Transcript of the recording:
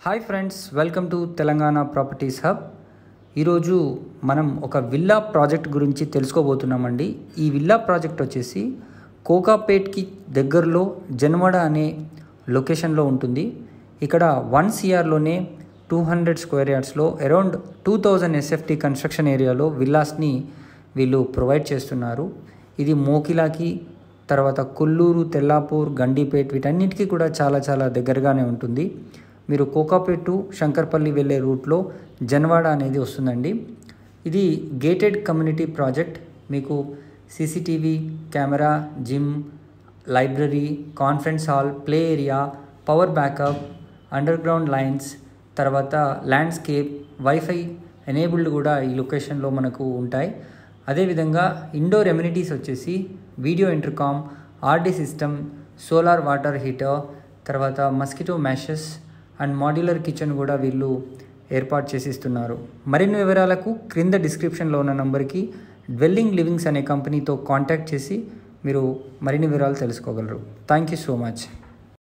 hi friends welcome to Telangana properties hub ఈరోజు మనం ఒక విల్లా ప్రాజెక్ట్ గురించి తెలుసుకోబోతున్నామండి ఈ విల్లా ప్రాజెక్ట్ వచ్చేసి కోకాపేట్కి దగ్గరలో జన్వాడ అనే లొకేషన్లో ఉంటుంది ఇక్కడ వన్ సిఆర్లోనే టూ హండ్రెడ్ స్క్వేర్ యార్డ్స్లో around two thousand SFT construction ఏరియాలో విల్లాస్ని వీళ్ళు ప్రొవైడ్ చేస్తున్నారు ఇది మోకిలాకి తర్వాత కొల్లూరు తెల్లాపూర్ గండిపేట్ వీటన్నిటికీ కూడా చాలా చాలా దగ్గరగానే ఉంటుంది మీరు కోకాపేట్ శంకర్పల్లి వెళ్ళే రూట్లో జన్వాడ అనేది వస్తుందండి ఇది గేటెడ్ కమ్యూనిటీ ప్రాజెక్ట్ మీకు CCTV camera gym library conference hall play area power backup under ground lines తర్వాత ల్యాండ్స్కేప్ వైఫై ఎనేబుల్డ్ కూడా ఈ లొకేషన్లో మనకు ఉంటాయి అదేవిధంగా ఇండోర్ ఎమ్యూనిటీస్ వచ్చేసి video intercom RD system solar water heater తర్వాత mosquito meshes and modular kitchen కూడా వీళ్ళు ఏర్పాటు చేసిస్తున్నారు మరిన్ని వివరాలకు క్రింద డిస్క్రిప్షన్లో ఉన్న నంబర్కి డ్వెల్లింగ్ లివింగ్స్ అనే కంపెనీతో కాంటాక్ట్ చేసి మీరు మరిన్ని వివరాలు తెలుసుకోగలరు థ్యాంక్ యూ సో మచ్